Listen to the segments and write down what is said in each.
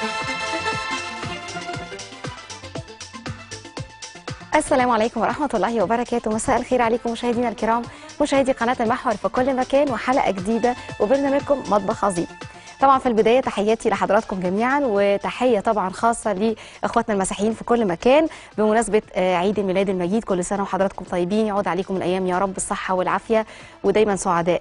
السلام عليكم ورحمة الله وبركاته مساء الخير عليكم مشاهدينا الكرام مشاهدي قناة المحور في كل مكان وحلقة جديدة وبرنامجكم مطبخ عظيم طبعا في البداية تحياتي لحضراتكم جميعا وتحية طبعا خاصة لإخواتنا المسيحيين في كل مكان بمناسبة آه، عيد الميلاد المجيد كل سنة وحضراتكم طيبين يعود عليكم الأيام يا رب الصحة والعافية ودايما سعداء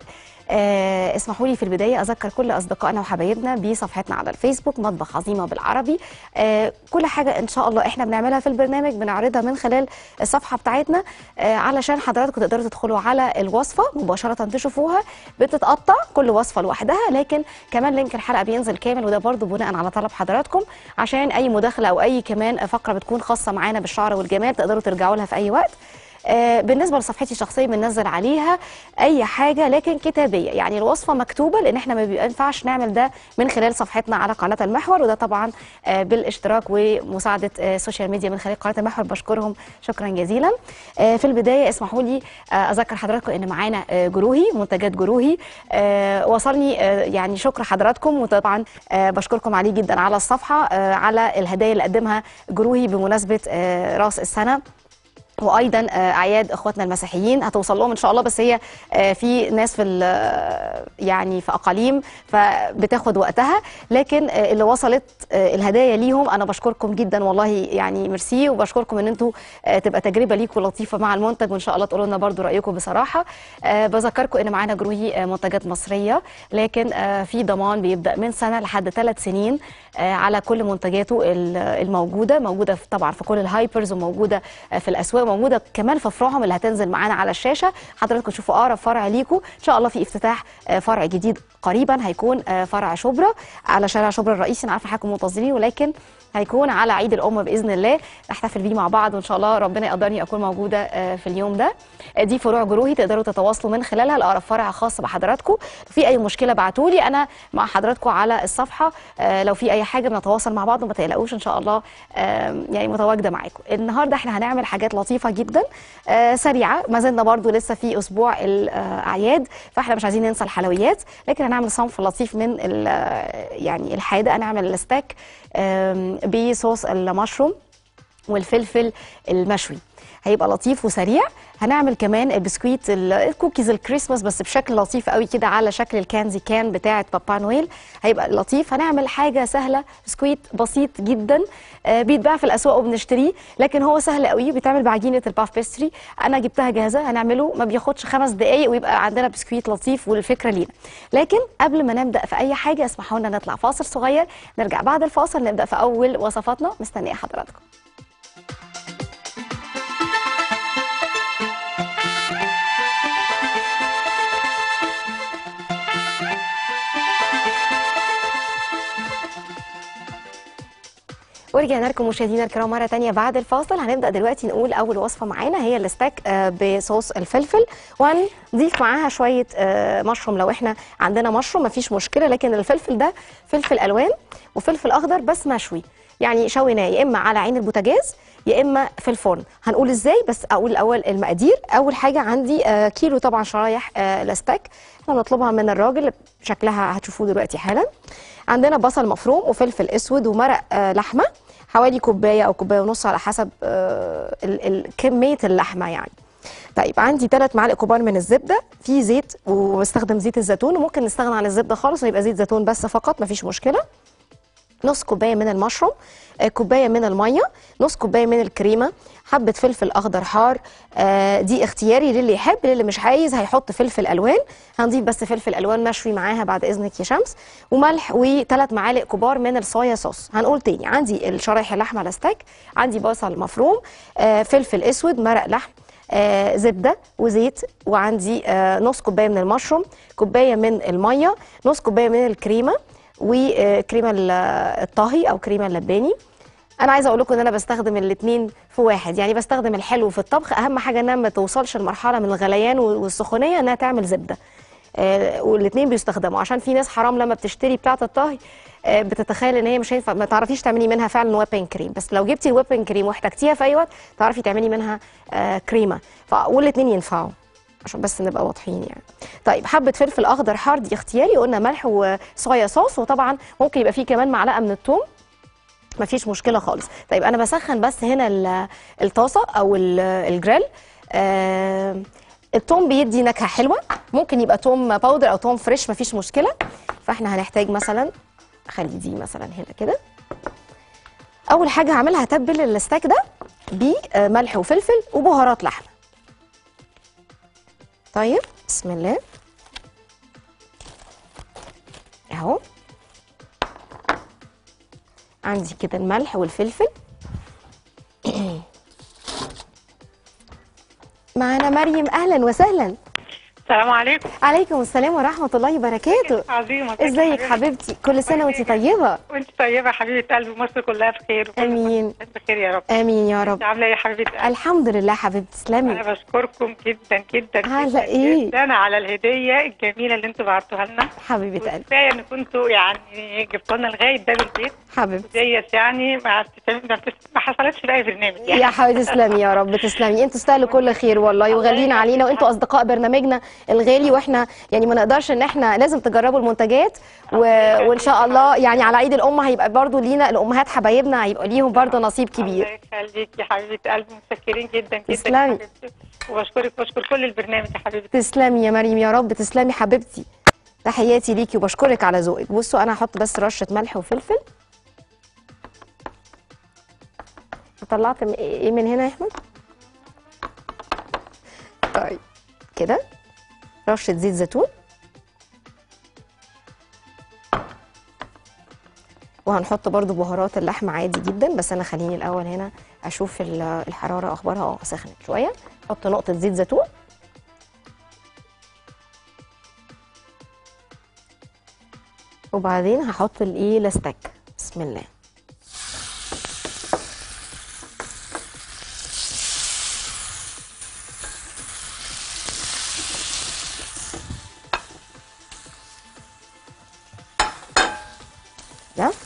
آه اسمحوا لي في البدايه اذكر كل اصدقائنا وحبايبنا بصفحتنا على الفيسبوك مطبخ عظيمه بالعربي آه كل حاجه ان شاء الله احنا بنعملها في البرنامج بنعرضها من خلال الصفحه بتاعتنا آه علشان حضراتكم تقدروا تدخلوا على الوصفه مباشره تشوفوها بتتقطع كل وصفه لوحدها لكن كمان لينك الحلقه بينزل كامل وده برضو بناء على طلب حضراتكم عشان اي مداخله او اي كمان فقره بتكون خاصه معانا بالشعر والجمال تقدروا ترجعوا لها في اي وقت آه، بالنسبه لصفحتي الشخصيه بننزل عليها اي حاجه لكن كتابيه يعني الوصفه مكتوبه لان احنا ما بينفعش نعمل ده من خلال صفحتنا على قناه المحور وده طبعا آه، بالاشتراك ومساعده آه، السوشيال ميديا من خلال قناه المحور بشكرهم شكرا جزيلا آه، في البدايه اسمحوا لي آه، اذكر حضراتكم ان معانا آه، جروهي منتجات جروهي آه، وصلني آه، يعني شكر حضراتكم وطبعا آه، بشكركم عليه جدا على الصفحه آه، على الهدايا اللي قدمها جروهي بمناسبه آه، راس السنه وايضا آه، اعياد اخواتنا المسيحيين هتوصل لهم ان شاء الله بس هي آه، في ناس في ال- يعني في اقاليم فبتاخد وقتها لكن آه، اللي وصلت آه، الهدايا ليهم انا بشكركم جدا والله يعني ميرسي وبشكركم ان انتوا آه، تبقى تجربه ليكم لطيفه مع المنتج وان شاء الله تقولوا لنا برضو رايكم بصراحه آه، بذكركم ان معانا جروهي آه، منتجات مصريه لكن آه، في ضمان بيبدا من سنه لحد ثلاث سنين آه، على كل منتجاته ال- الموجوده موجوده في- طبعا في كل الهايبرز وموجوده آه، في الاسواق موجوده كمان في فروعهم اللي هتنزل معانا على الشاشه حضراتكم تشوفوا اقرب فرع ليكم ان شاء الله في افتتاح آه، فرع جديد قريبا هيكون آه، فرع شبرا على شارع شبرا الرئيسي انا عارفه حضراتكم منتظرين ولكن هيكون على عيد الام باذن الله نحتفل بيه مع بعض وان شاء الله ربنا يقدرني اكون موجوده آه، في اليوم ده آه، دي فروع جروهي تقدروا تتواصلوا من خلالها لاقرب فرع خاص بحضراتكم في اي مشكله ابعتوا لي انا مع حضراتكم على الصفحه آه، لو في اي حاجه بنتواصل مع بعض وما تقلقوش ان شاء الله آم، يعني متواجده معاكم النهارده احنا هنعمل حاجات لطيفه جدا آه، سريعه ما زلنا برضو لسه في اسبوع الاعياد فاحنا مش عايزين ننسى الحلويات لكن هنعمل صنف لطيف من ال- يعني الحادق هنعمل الستاك آم، بصوص المشروم والفلفل المشوي هيبقى لطيف وسريع هنعمل كمان البسكويت ال- الكوكيز الكريسماس بس بشكل لطيف قوي كده على شكل الكانزي كان بتاعه بابا نويل هيبقى لطيف هنعمل حاجه سهله بسكويت بسيط جدا آه، بيتباع في الاسواق وبنشتريه لكن هو سهل قوي بيتعمل بعجينه الباف بيستري انا جبتها جاهزه هنعمله ما بياخدش خمس دقائق ويبقى عندنا بسكويت لطيف والفكره لينا لكن قبل ما نبدا في اي حاجه اسمحوا لنا نطلع فاصل صغير نرجع بعد الفاصل نبدا في اول وصفاتنا مستنيه حضراتكم ورجعنا لكم مشاهدينا الكرام مره تانية بعد الفاصل هنبدا دلوقتي نقول اول وصفه معانا هي الستاك آه، بصوص الفلفل وهنضيف معاها شويه آه، مشروم لو احنا عندنا مشروم مفيش مشكله لكن الفلفل ده فلفل الوان وفلفل اخضر بس مشوي يعني شويناه يا اما على عين البوتاجاز يا اما في الفرن هنقول ازاي بس اقول الاول المقادير اول حاجه عندي آه، كيلو طبعا شرايح آه، الستاك احنا بنطلبها من الراجل شكلها هتشوفوه دلوقتي حالا عندنا بصل مفروم وفلفل اسود ومرق آه، لحمه حوالي كوبايه او كوبايه ونص على حسب آه، ال- ال- كميه اللحمه يعني طيب عندي ثلاث معالق كبار من الزبده في زيت وبستخدم زيت الزيتون وممكن نستغنى عن الزبده خالص ويبقى زيت زيتون بس فقط مفيش مشكله نص كوبايه من المشروم آه، كوبايه من الميه نص كوبايه من الكريمه حبه فلفل اخضر حار آه، دي اختياري للي يحب للي مش عايز هيحط فلفل الوان هنضيف بس فلفل الوان مشوي معاها بعد اذنك يا شمس وملح وثلاث معالق كبار من الصويا صوص هنقول تاني عندي الشرايح اللحمه الاستاك عندي بصل مفروم آه، فلفل اسود مرق لحم آه، زبده وزيت وعندي آه، نص كوبايه من المشروم كوبايه من الميه نص كوبايه من الكريمه وكريمه ال- الطهي او كريمه اللباني انا عايزه اقول لكم ان انا بستخدم الاثنين في واحد يعني بستخدم الحلو في الطبخ اهم حاجه انها ما توصلش لمرحله من الغليان والسخونيه انها تعمل زبده آه والاثنين بيستخدموا عشان في ناس حرام لما بتشتري بتاعه الطهي آه بتتخيل ان هي مش هينفع ما تعرفيش تعملي منها فعلا ويبنج كريم بس لو جبتي الويبنج كريم واحتجتيها في اي وقت تعرفي تعملي منها آه كريمه والاثنين ينفعوا عشان بس نبقى واضحين يعني طيب حبه فلفل اخضر حار دي اختياري قلنا ملح وصويا صوص وطبعا ممكن يبقى فيه كمان معلقه من الثوم مفيش مشكله خالص طيب انا بسخن بس هنا ال- الطاسه او ال- الجريل آه التوم بيدي نكهه حلوه ممكن يبقى توم باودر او توم فريش مفيش مشكله فاحنا هنحتاج مثلا خلي دي مثلا هنا كده اول حاجه هعملها هتبل الستاك ده بملح وفلفل وبهارات لحمه طيب بسم الله اهو عندي كده الملح والفلفل معانا مريم اهلا وسهلا السلام عليكم عليكم السلام ورحمه الله وبركاته عظيمة ازيك حبيبتي كل سنه وانت طيبه وانت طيبة حبيبة قلبي مصر كلها بخير وكل آمين. مصر بخير يا رب امين يا انت رب عاملة ايه يا حبيبة قلبي الحمد لله حبيبتي تسلمي انا بشكركم جدا جدا على جدا إيه؟ جدا على الهدية الجميلة اللي انتوا بعتوها لنا حبيبه قلبي وكفاية ان كنتوا يعني جبتوا لنا لغاية باب البيت حبيبتي ديت يعني ما بتتعمل- ما بتت- ما حصلتش في اي برنامج يعني يا حبيبتي تسلمي يا رب تسلمي انتوا تستاهلوا كل خير والله وغاليين علينا وانتوا اصدقاء برنامجنا الغالي واحنا يعني ما نقدرش ان احنا لازم تجربوا المنتجات و... وان شاء الله يعني على عيد الام هيبقى برضو لينا الامهات حبايبنا هيبقى ليهم برضو نصيب كبير الله يخليك يا حبيبة قلبي متشكرين جدا جدا تسلمي. يا حبيبتي وبشكرك بشكر كل البرنامج يا حبيبتي تسلمي يا مريم يا رب تسلمي حبيبتي تحياتي ليكي وبشكرك على ذوقك بصوا انا هحط بس رشه ملح وفلفل طلعت م- ايه من هنا يا احمد طيب كده رشه زيت زيتون وهنحط برضو بهارات اللحمة عادي جدا بس انا خليني الاول هنا اشوف ال- الحرارة اخبارها اه سخنت شوية احط نقطة زيت زيتون وبعدين هحط الايه الاستك بسم الله ده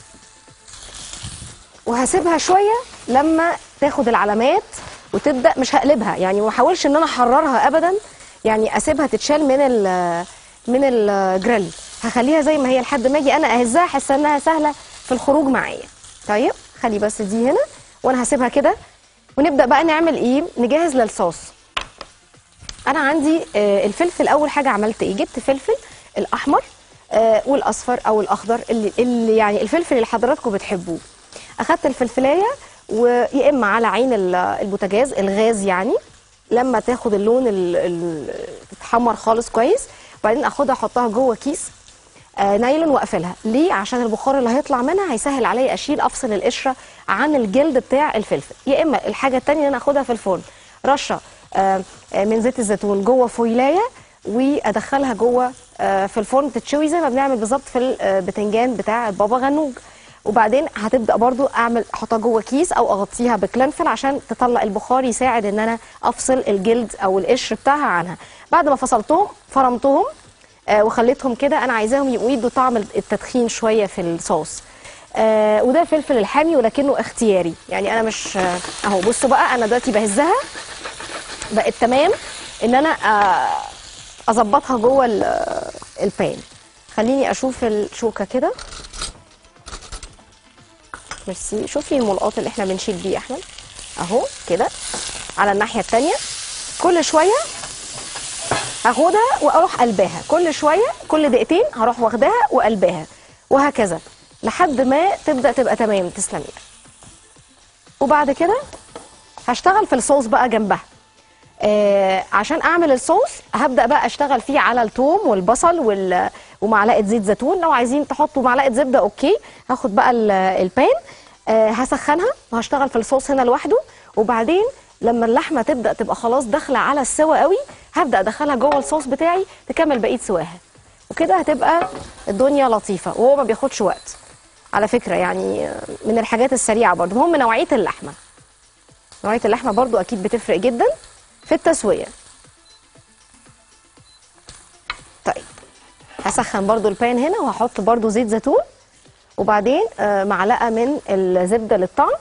وهسيبها شويه لما تاخد العلامات وتبدا مش هقلبها يعني ما احاولش ان انا احررها ابدا يعني اسيبها تتشال من ال من الجريل هخليها زي ما هي لحد ما اجي انا اهزها احس انها سهله في الخروج معايا طيب خلي بس دي هنا وانا هسيبها كده ونبدا بقى نعمل ايه نجهز للصوص انا عندي آه، الفلفل اول حاجه عملت ايه جبت فلفل الاحمر آه، والاصفر او الاخضر اللي, اللي يعني الفلفل اللي حضراتكم بتحبوه اخدت الفلفلايه ويا اما على عين ال- البوتاجاز الغاز يعني لما تاخد اللون ال- ال- تتحمر خالص كويس وبعدين اخدها احطها جوه كيس آه، نايلون واقفلها ليه عشان البخار اللي هيطلع منها هيسهل عليا اشيل افصل القشره عن الجلد بتاع الفلفل يا اما الحاجه التانية ان انا اخدها في الفرن رشه آه، آه، من زيت الزيتون جوه فويلايه وادخلها جوه آه، في الفرن تتشوي زي ما بنعمل بالظبط في البتنجان بتاع البابا غنوج وبعدين هتبدا برضو اعمل احطها جوه كيس او اغطيها بكلنفل عشان تطلع البخار يساعد ان انا افصل الجلد او القشر بتاعها عنها بعد ما فصلتهم فرمتهم آه، وخليتهم كده انا عايزاهم يبقوا يدوا طعم التدخين شويه في الصوص آه وده الفلفل الحامي ولكنه اختياري يعني انا مش آه، اهو بصوا بقى انا دلوقتي بهزها بقت تمام ان انا آه، اظبطها جوه ال- آه، البان خليني اشوف الشوكه كده ميرسي شوفي الملقاط اللي احنا بنشيل بيه يا احمد اهو كده على الناحيه التانية كل شويه هاخدها واروح قلباها كل شويه كل دقيقتين هروح واخداها وقلباها وهكذا لحد ما تبدا تبقى تمام تسلمي وبعد كده هشتغل في الصوص بقى جنبها آه عشان اعمل الصوص هبدا بقى اشتغل فيه على الثوم والبصل وال ومعلقه زيت زيتون لو عايزين تحطوا معلقه زبده اوكي هاخد بقى ال- البان آه هسخنها وهشتغل في الصوص هنا لوحده وبعدين لما اللحمه تبدا تبقى خلاص داخله على السوا قوي هبدا ادخلها جوه الصوص بتاعي تكمل بقيه سواها وكده هتبقى الدنيا لطيفه وهو ما بياخدش وقت على فكره يعني آه، من الحاجات السريعه برضه المهم نوعيه اللحمه نوعيه اللحمه برضو اكيد بتفرق جدا في التسويه طيب هسخن برضو البان هنا وهحط برضو زيت زيتون وبعدين آه، معلقه من الزبده للطعم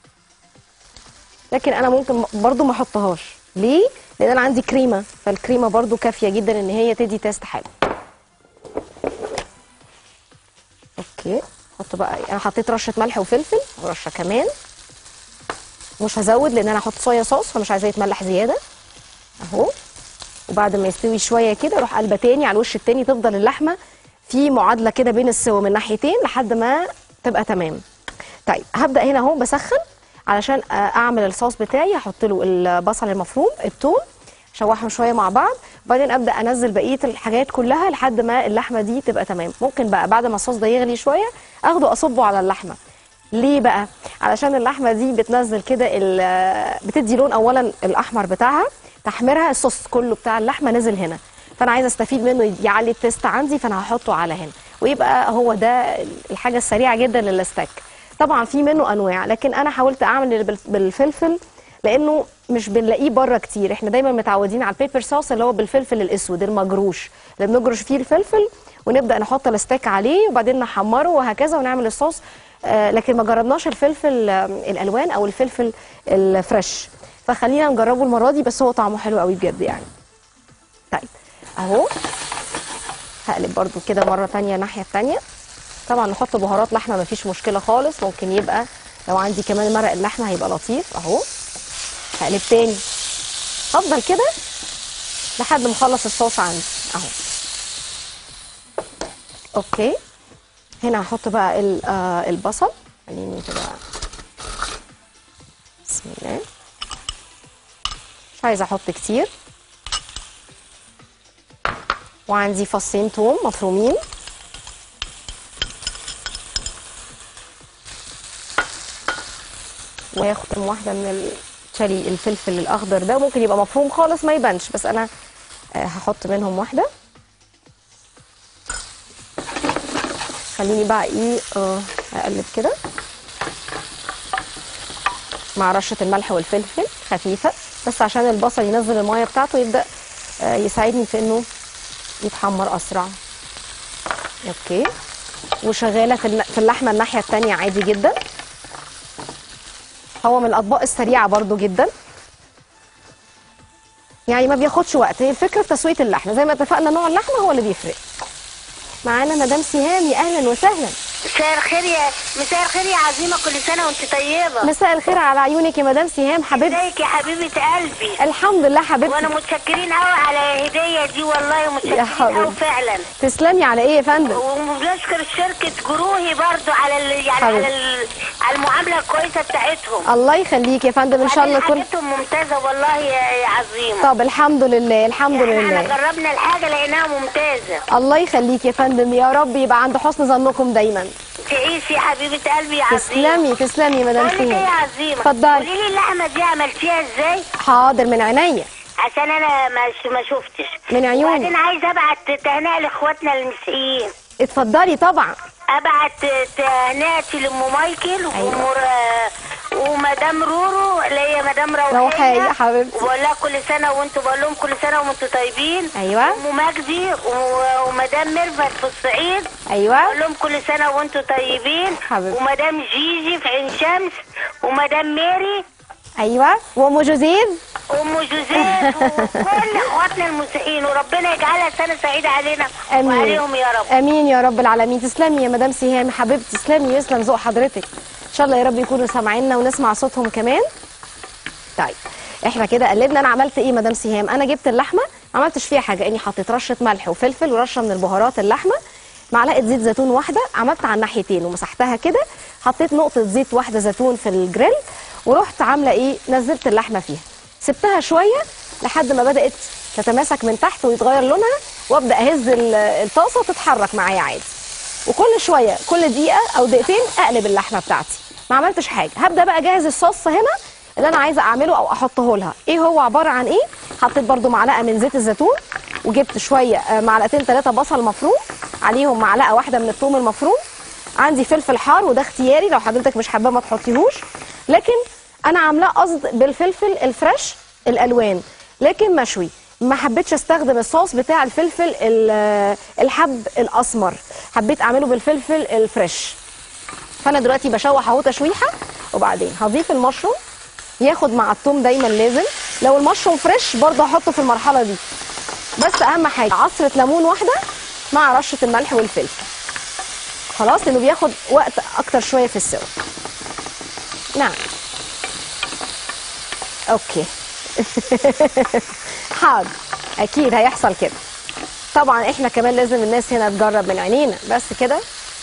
لكن انا ممكن برضو ما احطهاش ليه لان انا عندي كريمه فالكريمه برضو كافيه جدا ان هي تدي تيست حلو اوكي احط بقى انا حطيت رشه ملح وفلفل ورشه كمان مش هزود لان انا هحط صويا صوص فمش عايزاه يتملح زياده اهو وبعد ما يستوي شويه كده اروح قلبه تاني على الوش التاني تفضل اللحمه في معادله كده بين السوا من ناحيتين لحد ما تبقى تمام طيب هبدا هنا اهو بسخن علشان آه، اعمل الصوص بتاعي هحط له البصل المفروم الثوم اشوحهم شويه مع بعض وبعدين ابدا انزل بقيه الحاجات كلها لحد ما اللحمه دي تبقى تمام ممكن بقى بعد ما الصوص ده يغلي شويه اخده اصبه على اللحمه ليه بقى علشان اللحمه دي بتنزل كده ال- بتدي لون اولا الاحمر بتاعها تحميرها الصوص كله بتاع اللحمه نزل هنا فانا عايزه استفيد منه يعلي التيست عندي فانا هحطه على هنا ويبقى هو ده الحاجه السريعه جدا للستاك طبعا في منه انواع لكن انا حاولت اعمل اللي بال- بالفلفل لانه مش بنلاقيه بره كتير احنا دايما متعودين على البيبر صوص اللي هو بالفلفل الاسود المجروش اللي بنجرش فيه الفلفل ونبدا نحط الستيك عليه وبعدين نحمره وهكذا ونعمل الصوص آه، لكن ما جربناش الفلفل آه، الالوان او الفلفل الفريش فخلينا نجربه المره دي بس هو طعمه حلو قوي بجد يعني طيب اهو هقلب برضو كده مره تانية الناحيه التانية طبعا نحط بهارات لحمه مفيش مشكله خالص ممكن يبقى لو عندي كمان مرق اللحمه هيبقى لطيف اهو هقلب تاني افضل كده لحد ما اخلص الصوص عندي اهو اوكي هنا هحط بقى ال- آه، البصل خليني كده بسم الله مش عايزه احط كتير وعندي فصين توم مفرومين وهاخد كام واحده من الشالي الفلفل الاخضر ده ممكن يبقى مفروم خالص ما يبانش بس انا آه، هحط منهم واحده خليني بقى ايه آه، اقلب كده مع رشه الملح والفلفل خفيفه بس عشان البصل ينزل الميه بتاعته يبدا آه، يساعدني في انه يتحمر اسرع اوكي وشغاله في الل- في اللحمه الناحيه التانية عادي جدا هو من الاطباق السريعه برضو جدا يعني ما بياخدش وقت هي الفكره في تسويه اللحمه زي ما اتفقنا نوع اللحمه هو اللي بيفرق معانا مدام سهام يا اهلا وسهلا مساء الخير يا مساء الخير يا عزيمه كل سنه وانت طيبه مساء الخير على عيونك يا مدام سهام حبيبتي ازيك يا حبيبه قلبي الحمد لله حبيبتي وانا متشكرين قوي على الهديه دي والله متشكرين حبيبتي. قوي فعلا تسلمي على ايه يا فندم وبنشكر شركه جروهي برضو على ال... يعني حبيبتي. على ال... على المعامله الكويسه بتاعتهم الله يخليك يا فندم ان شاء الله وبعدين كل حاجتهم ممتازه والله يا يا عظيمه طب الحمد لله الحمد احنا لله جربنا الحاجه لقيناها ممتازه الله يخليك يا فندم يا رب يبقى عند حسن ظنكم دايما تعيشي يا حبيبه قلبي يا عظيمه تسلمي تسلمي يا مدام بقول لك ايه يا سهام عظيمه اتفضلي. قولي لي اللحمه دي عملتيها ازاي حاضر من عينيا عشان انا ما ما شفتش من عيوني. وبعدين عايزه ابعت تهنئه لاخواتنا المسيحيين اتفضلي طبعا ابعت تهنئتي لام مايكل وام ومدام رورو اللي هي مدام روحيه روحية يا حبيبتي. وبقول لها كل سنه وانتوا بقول لهم كل سنه وانتوا طيبين أيوة. ام مجدي و- ومدام ميرفت في الصعيد ايوه بقول لهم كل سنه وانتوا طيبين حبيبتي. ومدام جيجي في عين شمس ومدام ميري ايوه وام جوزيف ام جوزيف وكل اخواتنا المسيحيين وربنا يجعلها سنه سعيده علينا امين وعليهم يا رب امين يا رب العالمين تسلمي يا مدام سهام حبيبتي تسلمي ويسلم ذوق حضرتك ان شاء الله يا رب يكونوا سامعيننا ونسمع صوتهم كمان طيب احنا كده قلبنا انا عملت ايه مدام سهام انا جبت اللحمه ما عملتش فيها حاجه اني حطيت رشه ملح وفلفل ورشه من البهارات اللحمه معلقه زيت زيتون واحده عملت على الناحيتين ومسحتها كده حطيت نقطه زيت واحده زيتون في الجريل ورحت عامله ايه نزلت اللحمه فيها سبتها شويه لحد ما بدات تتماسك من تحت ويتغير لونها وابدا اهز ال- الطاسه تتحرك معايا عادي وكل شويه كل دقيقه او دقيقتين اقلب اللحمه بتاعتي ما عملتش حاجه هبدا بقى اجهز الصوص هنا اللي انا عايزه اعمله او احطه لها ايه هو عباره عن ايه حطيت برده معلقه من زيت الزيتون وجبت شويه آه، معلقتين ثلاثه بصل مفروم عليهم معلقه واحده من الثوم المفروم عندي فلفل حار وده اختياري لو حضرتك مش حابه ما تحطيهوش لكن انا عاملاه قصد بالفلفل الفريش الالوان لكن مشوي ما حبيتش استخدم الصوص بتاع الفلفل ال- الحب الاسمر حبيت اعمله بالفلفل الفريش فانا دلوقتي بشوح اهو تشويحه وبعدين هضيف المشروم ياخد مع الثوم دايما لازم لو المشروم فريش برضه هحطه في المرحله دي بس اهم حاجه عصره ليمون واحده مع رشه الملح والفلفل خلاص لانه بياخد وقت اكتر شويه في السوا نعم اوكي حاضر اكيد هيحصل كده طبعا احنا كمان لازم الناس هنا تجرب من عينينا بس كده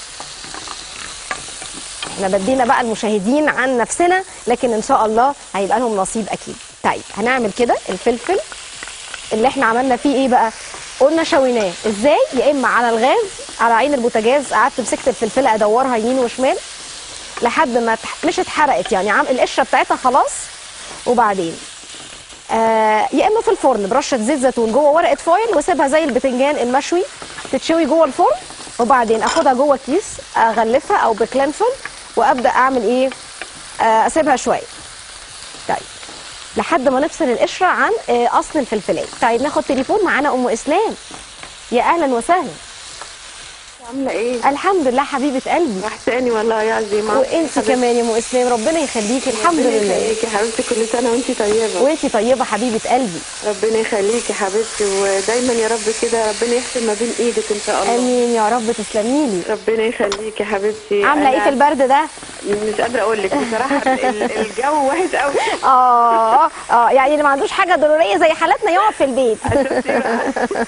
احنا بدينا بقى المشاهدين عن نفسنا لكن ان شاء الله هيبقى لهم نصيب اكيد طيب هنعمل كده الفلفل اللي احنا عملنا فيه ايه بقى قلنا شويناه ازاي يا اما على الغاز على عين البوتاجاز قعدت مسكت الفلفله ادورها يمين وشمال لحد ما تح- مش اتحرقت يعني عم القشره بتاعتها خلاص وبعدين آه يا اما في الفرن برشه زيت زيتون جوه ورقه فويل واسيبها زي البتنجان المشوي تتشوي جوه الفرن وبعدين اخدها جوه كيس اغلفها او بكلانفل وابدا اعمل ايه آه اسيبها شويه طيب لحد ما نفصل القشره عن آه اصل الفلفلايه طيب ناخد تليفون معانا ام اسلام يا اهلا وسهلا عاملة ايه؟ الحمد لله حبيبه قلبي وحشاني والله يا عزيمة وانت كمان يا ام اسلام ربنا يخليكي الحمد ربنا لله يخليكي يا حبيبتي كل سنة وانتي طيبة وانت طيبه حبيبه قلبي ربنا يخليكي يا حبيبتي ودايما يا رب كده ربنا يحسن ما بين ايدك ان شاء الله امين يا رب تسلمي لي ربنا يخليكي يا حبيبتي عامله ايه أنا في البرد ده مش قادرة اقول لك بصراحة ال- الجو وحش قوي اه اه يعني اللي ما عندوش حاجه ضروريه زي حالتنا يقعد في البيت شفتي بقى؟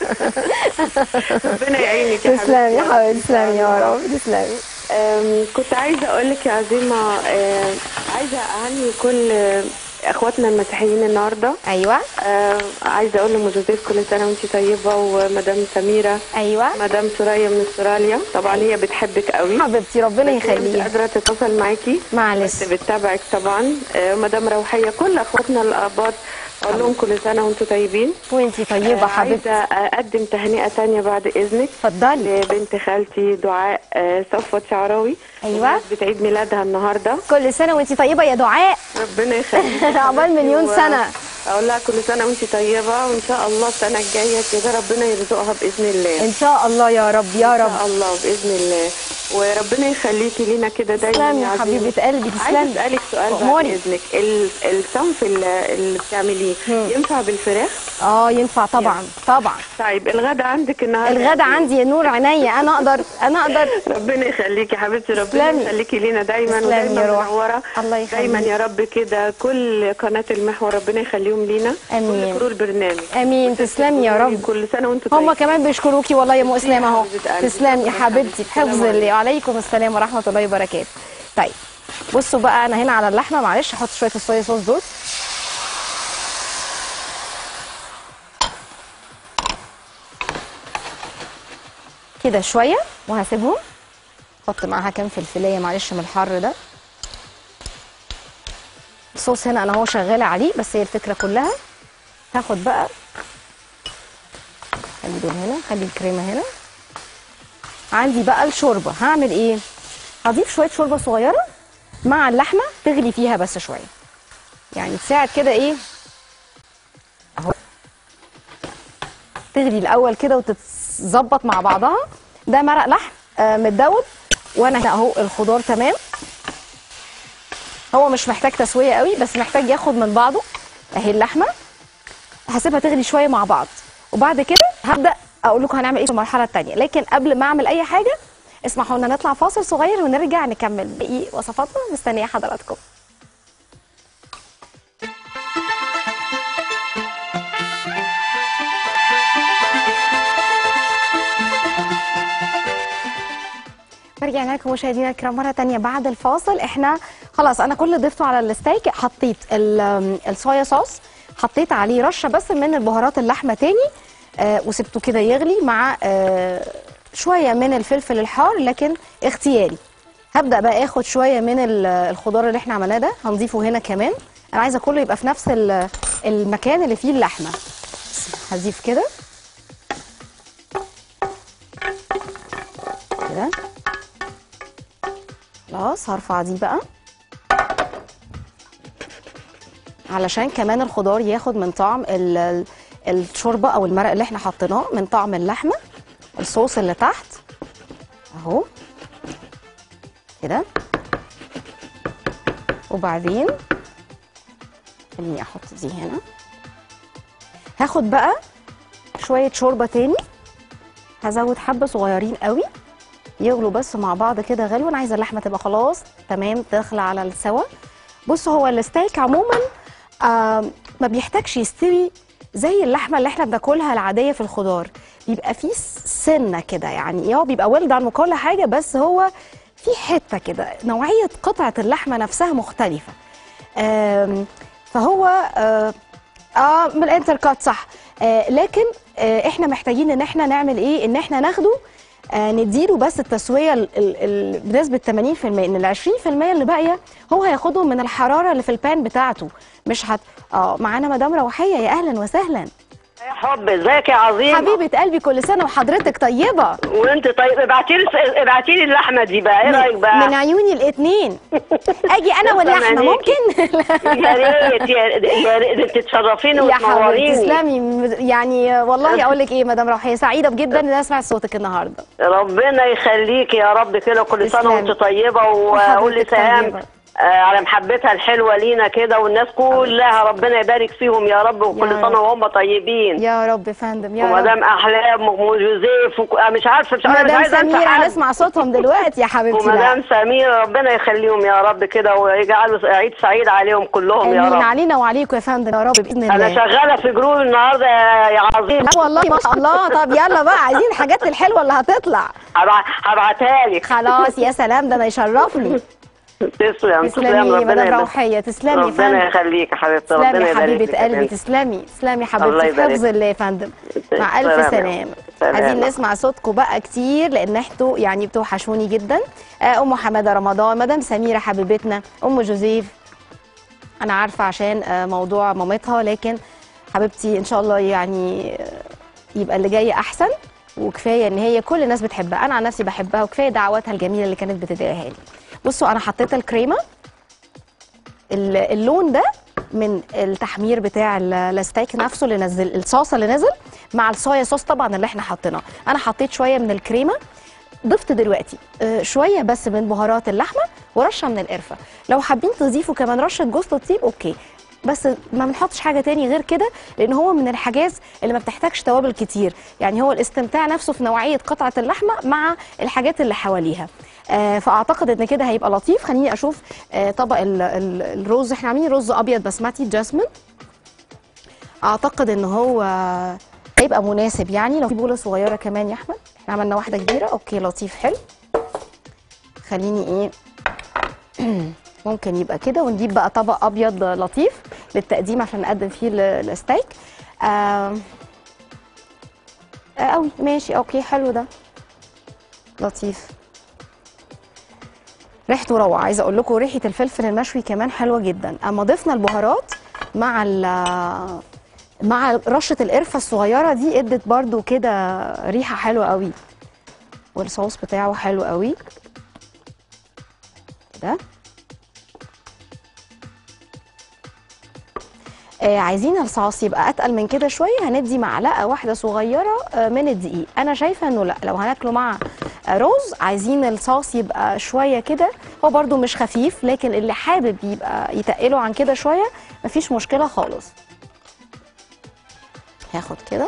ربنا يعينك يا تسلمي يا حبيبتي حبيبتي تسلمي يا رب تسلمي أم، كنت عايزة اقول لك يا عزيمة أم، عايزة اهني كل اخواتنا المسيحيين النهارده ايوه آه عايزه اقول لام جوزيف كل سنه وانت طيبه ومدام سميره ايوه مدام سوريا من استراليا طبعا هي بتحبك قوي حبيبتي ربنا بس هي مش يخليها قادره تتصل معاكي معلش بس بتتابعك طبعا آه مدام روحيه كل اخواتنا الاباط اقول لهم كل سنه وانتم طيبين وانتي طيبه آه، حبيبتي عايزه اقدم تهنئه تانية بعد اذنك اتفضلي لبنت خالتي دعاء آه، صفوت شعراوي أيوة. بتعيد ميلادها النهارده كل سنه وانتي طيبه يا دعاء ربنا يخليك عقبال مليون سنة. اقول لها كل سنه وانت طيبه وان شاء الله السنه الجايه كده ربنا يرزقها باذن الله ان شاء الله يا رب يا ان رب شاء الله باذن الله وربنا يخليكي لينا كده دايما تسلمي يا يا عزيزي. حبيبه قلبي عايزه تسلمي اسالك سؤال بعد أموري. اذنك ال- الصنف اللي اللي بتعمليه ينفع بالفراخ اه ينفع طبعا طبعا طيب الغدا عندك النهارده الغدا إيه؟ عندي يا نور عينيا انا اقدر انا اقدر ربنا يخليكي يا حبيبتي ربنا تسلمي. يخليكي لينا دايما تسلمي يا ودايما روح. منوره الله يخليك. دايما يا رب كده كل قناه المحور ربنا يخليهم لينا آمين. كل كرو البرنامج امين تسلمي يا رب كل سنه وانتم هما طيبين كمان بيشكروكي والله يا ام اسلام اهو حبيبة قلبي. تسلمي يا شكراً حبيبتي حبيبتي. بحفظ السلام الله وعليكم السلام ورحمه الله وبركاته طيب بصوا بقى انا هنا على اللحمه معلش هحط شويه الصويا صوص دول كده شويه وهسيبهم احط معاها كام فلفلايه معلش من الحر ده الصوص هنا انا هو شغاله عليه بس هي الفكره كلها هاخد بقى خلي دول هنا خلي الكريمه هنا عندي بقى الشوربه هعمل ايه هضيف شويه شوربه صغيره مع اللحمه تغلي فيها بس شويه يعني تساعد كده ايه اهو تغلي الاول كده وتتظبط مع بعضها ده مرق لحم آه متدوب وانا هنا اهو الخضار تمام هو مش محتاج تسويه قوي بس محتاج ياخد من بعضه اهي اللحمه هسيبها تغلي شويه مع بعض وبعد كده هبدا اقول لكم هنعمل ايه في المرحله الثانيه لكن قبل ما اعمل اي حاجه اسمحوا لنا نطلع فاصل صغير ونرجع نكمل باقي وصفاتنا مستنيه حضراتكم رجعنا لكم مشاهدينا الكرام مره تانية بعد الفاصل احنا خلاص انا كل اللي ضفته على الستيك حطيت ال- الصويا صوص حطيت عليه رشه بس من البهارات اللحمه تاني آه وسبته كده يغلي مع آه شويه من الفلفل الحار لكن اختياري هبدا بقى اخد شويه من ال- الخضار اللي احنا عملناه ده هنضيفه هنا كمان انا عايزه كله يبقى في نفس ال- المكان اللي فيه اللحمه هضيف كده كده خلاص هرفع دي بقى علشان كمان الخضار ياخد من طعم ال- ال- الشوربه او المرق اللي احنا حطيناه من طعم اللحمه الصوص اللي تحت اهو كده وبعدين خليني احط دي هنا هاخد بقى شويه شوربه تاني هزود حبه صغيرين قوي يغلوا بس مع بعض كده غلو انا عايزه اللحمه تبقى خلاص تمام داخله على السوا بص هو الستيك عموما آه ما بيحتاجش يستوي زي اللحمه اللي احنا بناكلها العاديه في الخضار بيبقى فيه سنه كده يعني هو بيبقى ويل دان وكل حاجه بس هو في حته كده نوعيه قطعه اللحمه نفسها مختلفه آم، فهو آه, اه من الانتر كات صح آه لكن آه احنا محتاجين ان احنا نعمل ايه ان احنا ناخده آه نديله بس التسويه ال ال ال بنسبه 80% ان ال 20% اللي باقيه هو هياخدهم من الحراره اللي في البان بتاعته مش هت اه معانا مدام روحيه يا اهلا وسهلا يا حب ازيك يا عظيم حبيبه قلبي كل سنه وحضرتك طيبه وانت طيب ابعتي لي ابعتي لي اللحمه دي بقى ايه رايك بقى من عيوني الاثنين اجي انا واللحمه عينيكي. ممكن يا ريت يا يا ريت تتشرفيني يا حبيبتي وتنوريني تسلمي يعني والله اقول لك ايه مدام روحيه سعيده جدا ان انا اسمع صوتك النهارده ربنا يخليكي يا رب كده كل سنه تسلمي. وانت طيبه وقول لي وحضرتك سهام طيبة. آه، على محبتها الحلوه لينا كده والناس كلها ربنا يبارك فيهم يا رب وكل يا رب. سنه وهم طيبين يا رب يا فندم يا رب ومدام احلام وجوزيف وك- آه، مش عارفه مش عارفه مش مدام عايزه انسى سميرة حد. هنسمع صوتهم دلوقتي يا حبيبتي بقى. ومدام سمير ربنا يخليهم يا رب كده ويجعلوا عيد سعيد عليهم كلهم يا امين رب علينا وعليكم يا فندم يا رب باذن انا الله شغاله في جروب النهارده يا يا عظيم لا والله ما شاء الله طب يلا بقى عايزين الحاجات الحلوه اللي هتطلع هبع- هبعتها لك خلاص يا سلام ده انا يشرفني تسلم تسلمي تسلم يا ربنا مدام يبارك- روحيه تسلمي يا ربنا فندم يخليك يا حبيبتي ربنا تسلمي يبارك لك حبيبه يا قلبي بنتي. تسلمي تسلمي الله حبيبتي في يبارك حفظ الله يا فندم مع الف سلام. سلامه سلام. عايزين نسمع صوتكم بقى كتير لان انتوا يعني بتوحشوني جدا آه، ام حماده رمضان مدام سميره حبيبتنا ام جوزيف انا عارفه عشان آه، موضوع مامتها لكن حبيبتي ان شاء الله يعني آه، يبقى اللي جاي احسن وكفايه ان هي كل الناس بتحبها انا عن نفسي بحبها وكفايه دعواتها الجميله اللي كانت بتدعيها لي بصوا انا حطيت الكريمه ال- اللون ده من التحمير بتاع ال- الستيك نفسه اللي نزل الصوص اللي نزل مع الصويا صوص طبعا اللي احنا حاطيناه انا حطيت شويه من الكريمه ضفت دلوقتي آه، شويه بس من بهارات اللحمه ورشه من القرفه لو حابين تضيفوا كمان رشه جوز الطيب اوكي بس ما بنحطش حاجه تاني غير كده لان هو من الحاجات اللي ما بتحتاجش توابل كتير يعني هو الاستمتاع نفسه في نوعيه قطعه اللحمه مع الحاجات اللي حواليها آه فاعتقد ان كده هيبقى لطيف خليني اشوف آه طبق ال- ال- الرز احنا عاملين رز ابيض بسمتي جاسمين اعتقد ان هو هيبقى مناسب يعني لو في بوله صغيره كمان يا احمد احنا عملنا واحده كبيره اوكي لطيف حلو خليني ايه ممكن يبقى كده ونجيب بقى طبق ابيض لطيف للتقديم عشان نقدم فيه ال- الستيك آه آه قوي ماشي اوكي حلو ده لطيف ريحته روعه عايزه اقول لكم ريحه الفلفل المشوي كمان حلوه جدا اما ضفنا البهارات مع ال- مع رشه القرفه الصغيره دي ادت برضو كده ريحه حلوه قوي والصوص بتاعه حلو قوي كده آه عايزين الصوص يبقى اتقل من كده شويه هندي معلقه واحده صغيره آه من الدقيق انا شايفه انه لا لو هناكله مع آه رز عايزين الصوص يبقى شويه كده هو برده مش خفيف لكن اللي حابب يبقى يتقله عن كده شويه مفيش مشكله خالص هاخد كده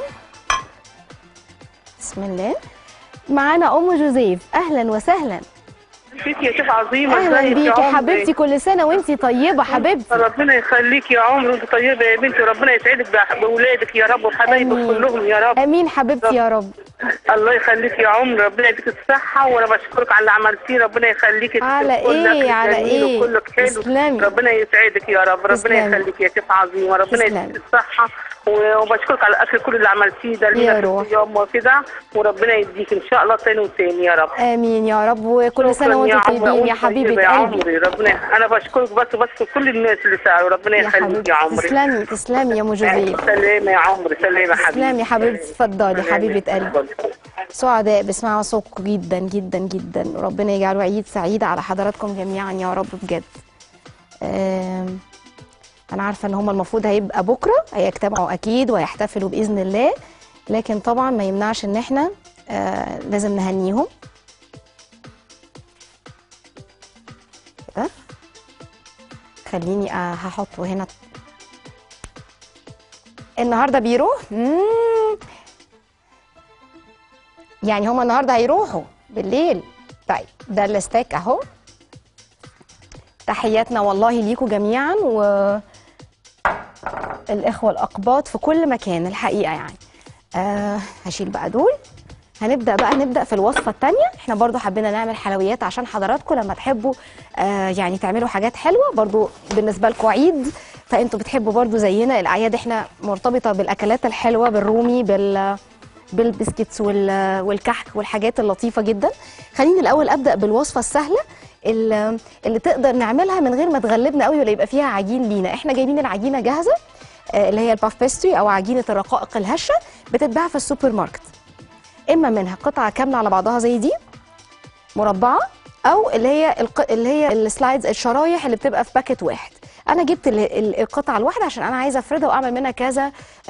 بسم الله معانا ام جوزيف اهلا وسهلا فيك يا شيخ عظيمه اهلا ازيك يا بيكي عمري؟ حبيبتي كل سنه وانتي طيبه حبيبتي ربنا يخليك يا عمري وانت طيبه يا بنتي وربنا يسعدك بأح- باولادك يا رب وحبايبك آمين. كلهم يا رب امين حبيبتي يا رب الله يخليك يا عمري ربنا يديك الصحه وانا بشكرك على اللي عملتيه ربنا يخليكي على كلك إيه؟ على جميل إيه؟ وكلك حلو تسلمي. ربنا يسعدك يا رب ربنا تسلمي. يخليك يا شيخ عظيم وربنا تسلمي. يديك الصحه و- وبشكرك على الاكل كل اللي عملتيه ده يا لينا في روح. اليوم وكده وربنا يديك ان شاء الله تاني وتاني يا رب امين يا رب وكل سنه شكراً وانتم عمري، طيبين يا وأنت حبيبه طيبة يا قلبي عمري ربنا انا بشكرك بس بس كل الناس اللي ساعدوا ربنا يا يخليك حبيبتي يا عمري تسلمي تسلمي يا ام جوزيف سلامة يا عمري سلامة يا حبيبي تسلمي يا حبيبتي اتفضلي سلامة. حبيبه قلبي اتفضل. سعداء بسمعوا صوتكم جدا جدا جدا وربنا يجعله عيد سعيد على حضراتكم جميعا يا رب بجد آم، انا عارفه ان هم المفروض هيبقى بكره هيجتمعوا اكيد ويحتفلوا باذن الله لكن طبعا ما يمنعش ان احنا آه لازم نهنيهم كده خليني آه هحطه هنا النهارده بيروح مم. يعني هما النهارده هيروحوا بالليل طيب ده الستيك اهو تحياتنا والله ليكم جميعا و الاخوه الاقباط في كل مكان الحقيقه يعني آه هشيل بقى دول هنبدا بقى نبدا في الوصفه الثانيه احنا برضو حبينا نعمل حلويات عشان حضراتكم لما تحبوا آه يعني تعملوا حاجات حلوه برضو بالنسبه لكم عيد فانتوا بتحبوا برضو زينا الاعياد احنا مرتبطه بالاكلات الحلوه بالرومي بال بالبسكتس وال- والكحك والحاجات اللطيفه جدا خليني الاول ابدا بالوصفه السهله اللي اللي تقدر نعملها من غير ما تغلبنا قوي ولا يبقى فيها عجين لينا احنا جايبين العجينه جاهزه آه، اللي هي الباف بيستري او عجينه الرقائق الهشه بتتباع في السوبر ماركت اما منها قطعه كامله على بعضها زي دي مربعه او اللي هي الق... اللي هي السلايدز الشرايح اللي بتبقى في باكت واحد انا جبت ال- ال- القطعه الواحده عشان انا عايزه افردها واعمل منها كذا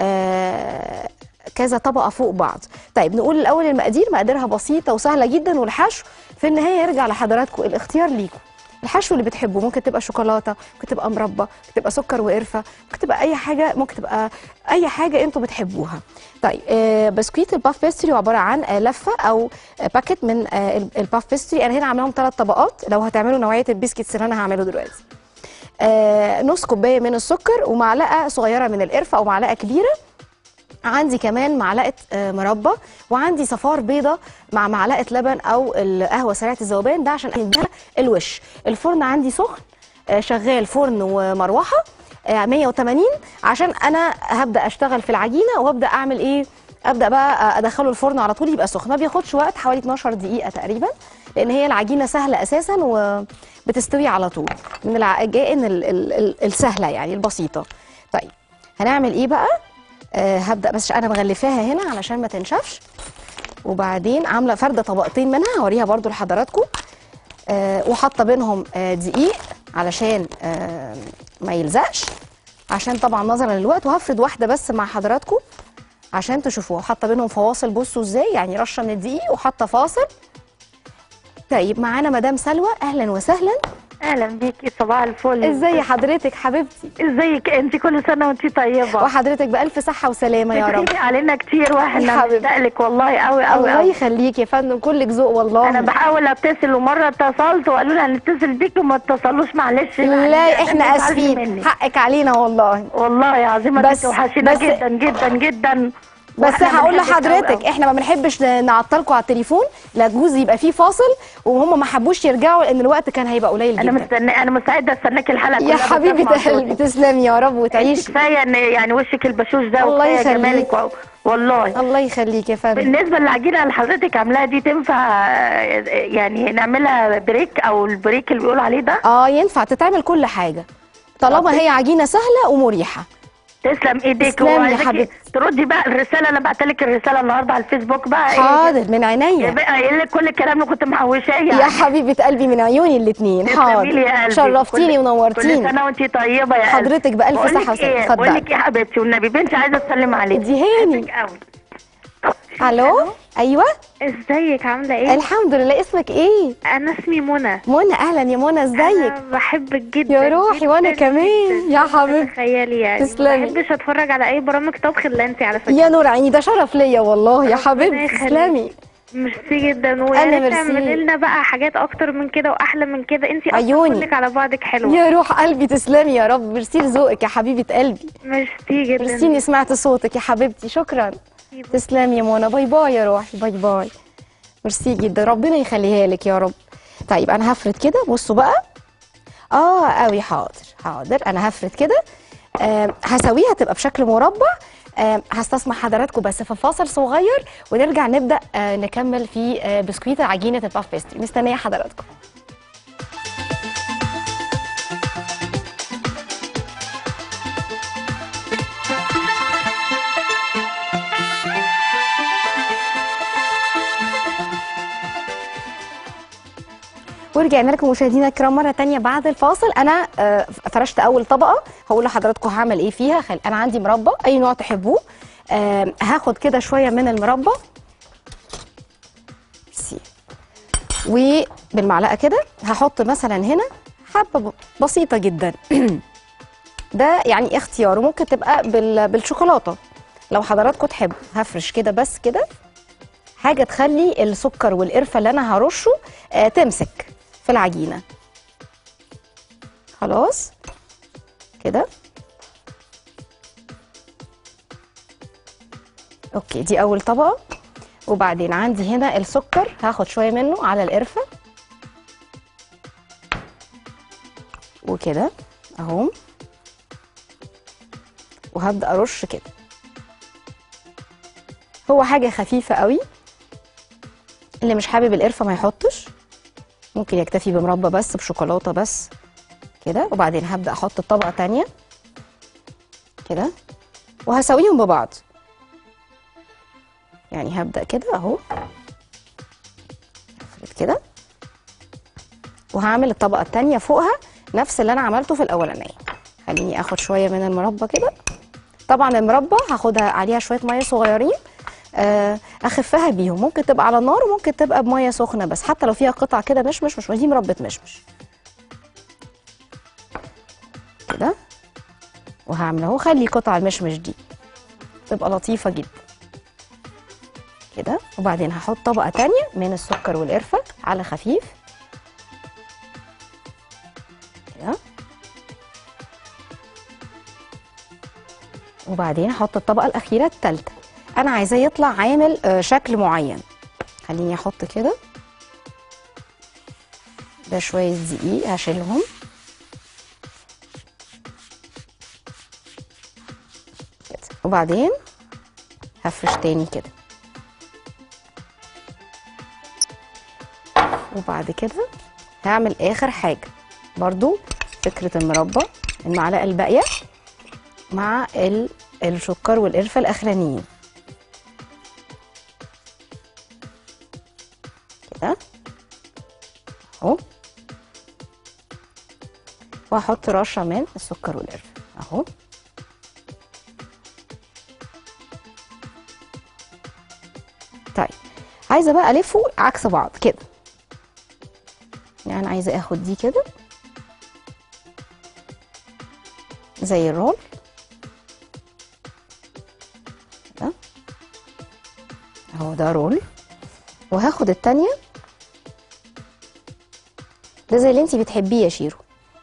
آه كذا طبقه فوق بعض طيب نقول الاول المقادير مقاديرها بسيطه وسهله جدا والحشو في النهايه يرجع لحضراتكم الاختيار ليكم الحشو اللي بتحبه ممكن تبقى شوكولاته ممكن تبقى مربى ممكن تبقى سكر وقرفه ممكن تبقى اي حاجه ممكن تبقى اي حاجه انتوا بتحبوها طيب آه بسكويت الباف بيستري عباره عن آه لفه او آه باكت من آه ال- الباف بيستري انا هنا عاملاهم ثلاث طبقات لو هتعملوا نوعيه البسكيتس اللي انا هعمله دلوقتي آه نص كوبايه من السكر ومعلقه صغيره من القرفه او معلقه كبيره عندي كمان معلقه آه، مربى وعندي صفار بيضه مع معلقه لبن او القهوه سريعه الذوبان ده عشان اديها الوش الفرن عندي سخن آه، شغال فرن ومروحه آه، 180 عشان انا هبدا اشتغل في العجينه وابدا اعمل ايه ابدا بقى ادخله الفرن على طول يبقى سخن ما بياخدش وقت حوالي 12 دقيقه تقريبا لان هي العجينه سهله اساسا وبتستوي على طول من العجائن ال- ال- ال- السهله يعني البسيطه طيب هنعمل ايه بقى آه هبدا بس انا مغلفاها هنا علشان ما تنشفش وبعدين عامله فرده طبقتين منها هوريها برضو لحضراتكم آه وحاطه بينهم آه دقيق علشان آه ما يلزقش عشان طبعا نظرا للوقت وهفرد واحده بس مع حضراتكم عشان تشوفوها حاطه بينهم فواصل بصوا ازاي يعني رشه من الدقيق وحاطه فاصل طيب معانا مدام سلوى اهلا وسهلا اهلا بيكي صباح الفل ازاي حضرتك حبيبتي ازيك انت كل سنه وانت طيبه وحضرتك بالف صحه وسلامه يا رب بتغيبي علينا كتير يا واحنا حبيبتي. بنشتاق لك والله قوي قوي الله قوي يخليك يا فندم كلك ذوق والله انا بحاول اتصل ومره اتصلت وقالوا لي هنتصل بيكي وما اتصلوش معلش لا احنا أنا بتعافي اسفين مني. حقك علينا والله والله يا عظيمه بس- انت وحشينا بس- جدا جدا جدا بس وإحنا هقول بنحبك أوي لحضرتك أوي. احنا ما بنحبش نعطلكم على التليفون لا جوز يبقى فيه فاصل وهم ما حبوش يرجعوا لان الوقت كان هيبقى قليل انا جدا مستني انا مستعده استناك الحلقه يا كلها حبيبه بسمع قلبي صوتك. تسلمي يا رب انت وتعيشي كفايه ان يعني وشك البشوش ده الله وكفايه يخليك. جمالك و- والله الله يخليك يا فندم بالنسبه للعجينه اللي حضرتك عاملاها دي تنفع آه، يعني نعملها بريك او البريك اللي بيقولوا عليه ده اه ينفع تتعمل كل حاجه طالما هي عجينه سهله ومريحه تسلم ايديك تسلمي يا وعايزاكي حبيبتي. تردي بقى الرساله انا بعت لك الرساله النهارده على الفيسبوك بقى ايه حاضر من عينيا بقى قايل لك كل الكلام اللي كنت محوشاه يعني يا حبيبه قلبي من عيوني الاثنين تسلمي لي يا حاضر قلبي. شرفتيني كل- كل ونورتيني سنه وانت طيبه يا قلبي. حضرتك بألف بقول صحة لك وسلامة. ايه اتفضلي. بقول لك يا حبيبتي والنبي بنتي عايزه تسلم عليك اديهاني بحبك قوي الو ايوه ازيك عاملة ايه؟ الحمد لله اسمك ايه انا اسمي منى منى اهلا يا منى ازيك انا بحبك جدا يا روحي جداً وأنا كمان. جداً. يا مش حبيبتي. تخيلي يعني تسلمي. ما بحبش اتفرج على اي برامج طبخ الا انت على فكرة يا نور عيني ده شرف ليا والله يا ربنا حبيبتي يخليك. تسلمي ميرسي جدا أنا ويا ريت ميرسي. تعملي لنا بقى حاجات اكتر من كده واحلى من كده انت اصلا عيوني. كلك على بعضك حلوة يا روح قلبي تسلمي يا رب ميرسي لذوقك يا حبيبه قلبي ميرسي جدا ميرسي اني سمعت صوتك يا حبيبتي شكرا تسلمي يا منى باي باي يا روحي باي باي ميرسي جدا ربنا يخليها لك يا رب طيب انا هفرد كده بصوا بقى اه قوي حاضر حاضر انا هفرد كده آه هسويها تبقى بشكل مربع آه هستسمح حضراتكم بس في فاصل صغير ونرجع نبدا آه نكمل في آه بسكويت عجينه الباف بيستري مستنيه حضراتكم ورجعنا لكم مشاهدينا الكرام مره تانية بعد الفاصل انا آه، فرشت اول طبقه هقول لحضراتكم هعمل ايه فيها خل... انا عندي مربى اي نوع تحبوه آه، هاخد كده شويه من المربى سي. وبالمعلقه كده هحط مثلا هنا حبه ب- بسيطه جدا ده يعني اختيار وممكن تبقى بال... بالشوكولاته لو حضراتكم تحبوا هفرش كده بس كده حاجه تخلي السكر والقرفه اللي انا هرشه آه تمسك في العجينه خلاص كده اوكي دي اول طبقه وبعدين عندي هنا السكر هاخد شويه منه على القرفه وكده اهو وهبدا ارش كده هو حاجه خفيفه قوي اللي مش حابب القرفه ما يحطش ممكن يكتفي بمربى بس بشوكولاته بس كده وبعدين هبدا احط طبقه تانية كده وهسويهم ببعض يعني هبدا كده اهو افرد كده وهعمل الطبقه التانية فوقها نفس اللي انا عملته في الاولانيه خليني اخد شويه من المربى كده طبعا المربى هاخدها عليها شويه ميه صغيرين آه، اخفها بيهم ممكن تبقى على النار وممكن تبقى بميه سخنه بس حتى لو فيها قطع كده مشمش مش دي مربى مشمش كده وهعمل اهو خلي قطع المشمش دي تبقى لطيفه جدا كده وبعدين هحط طبقه تانية من السكر والقرفه على خفيف كده وبعدين هحط الطبقه الاخيره الثالثه انا عايزاه يطلع عامل آه، شكل معين خليني احط كده ده شويه دقيق هشيلهم كده وبعدين هفرش تاني كده وبعد كده هعمل اخر حاجه برضو فكره المربى المعلقه الباقيه مع ال- السكر والقرفه الاخرانيين كده اهو وهحط رشه من السكر والقرفه اهو طيب عايزه بقى الفه عكس بعض كده يعني عايزه اخد دي كده زي الرول كده اهو ده رول وهاخد التانية ده زي اللي انتي بتحبيه يا شيرو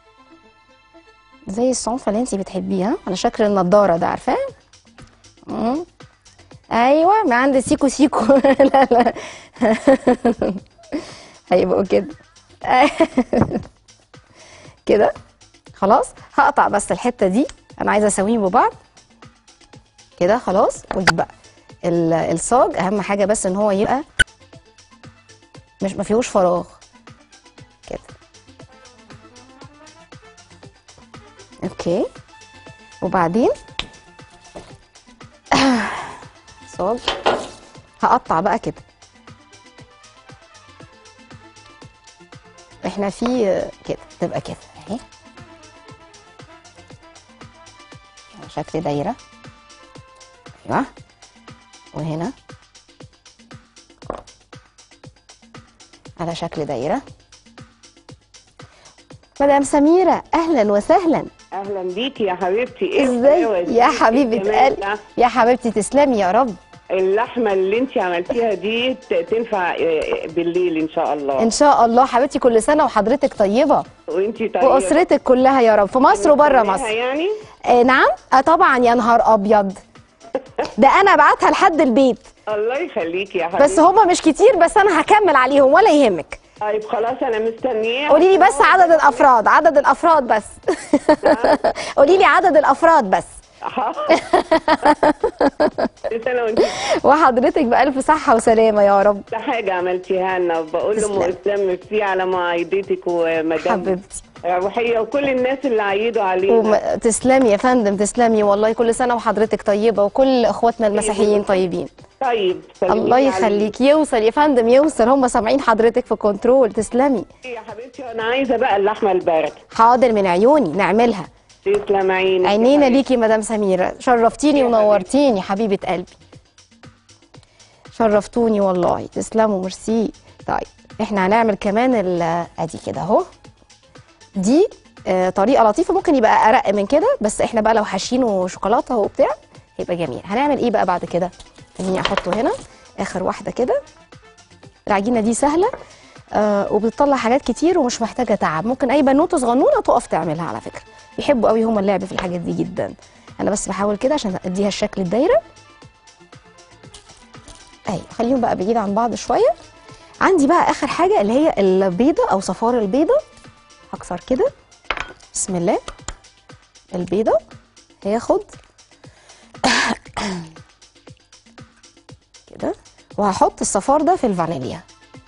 زي الصنف اللي انتي بتحبيه ها على شكل النضارة ده عارفاه مم. ايوه من عند سيكو سيكو لا لا هيبقوا كده كده خلاص هقطع بس الحته دي انا عايزه اسويهم ببعض كده خلاص واجيب بقى ال- الصاج اهم حاجه بس ان هو يبقى مش ما فيهوش فراغ كده اوكي وبعدين صاج هقطع بقى كده احنا في كده تبقى كده اهي على شكل دايره ايوه وهنا على شكل دايره مدام سميره اهلا وسهلا اهلا بيكي يا حبيبتي ايه ازاي الحلاوة دي؟ يا إيه حبيبه الجمال قلبي ده؟ يا حبيبتي تسلمي يا رب اللحمه اللي انت عملتيها دي ت- تنفع آه، بالليل ان شاء الله ان شاء الله حبيبتي كل سنه وحضرتك طيبه وانت طيبه واسرتك كلها يا رب في مصر وبره مستنياها مصر يعني آه نعم آه طبعا يا نهار ابيض ده انا ابعتها لحد البيت الله يخليكي يا حبيبتي بس هما مش كتير بس انا هكمل عليهم ولا يهمك طيب خلاص انا مستنياه قولي لي بس عدد الافراد عدد الافراد بس قولي لي عدد الافراد بس كل سنه وانت وحضرتك بالف صحه وسلامه يا رب ده حاجه عملتيها لنا وبقول له تسلم. اسلام ميرسي على معايدتك ومدام حبيبتي وحيه وكل الناس اللي عيدوا علينا وم... تسلمي يا فندم تسلمي والله كل سنه وحضرتك طيبه وكل اخواتنا المسيحيين طيبين طيب سلمي الله عليك. يخليك يوصل يا فندم يوصل هم سامعين حضرتك في كنترول تسلمي يا حبيبتي انا عايزه بقى اللحمه البارده حاضر من عيوني نعملها تسلم عينك يا عينينا حبيبتي. ليكي مدام سميره شرفتيني يا ونورتيني حبيبه قلبي شرفتوني والله تسلموا ميرسي طيب احنا هنعمل كمان ال- ادي كده اهو دي آه، طريقه لطيفه ممكن يبقى ارق من كده بس احنا بقى لو حاشينه شوكولاته وبتاع هيبقى جميل هنعمل ايه بقى بعد كده خليني احطه هنا اخر واحده كده العجينه دي سهله آه وبتطلع حاجات كتير ومش محتاجه تعب ممكن اي بنوته صغنونه تقف تعملها على فكره يحبوا قوي هم اللعب في الحاجات دي جدا انا بس بحاول كده عشان اديها الشكل الدايره اهي خليهم بقى بعيد عن بعض شويه عندي بقى اخر حاجه اللي هي البيضه او صفار البيضه هكسر كده بسم الله البيضه هياخد كده وهحط الصفار ده في الفانيليا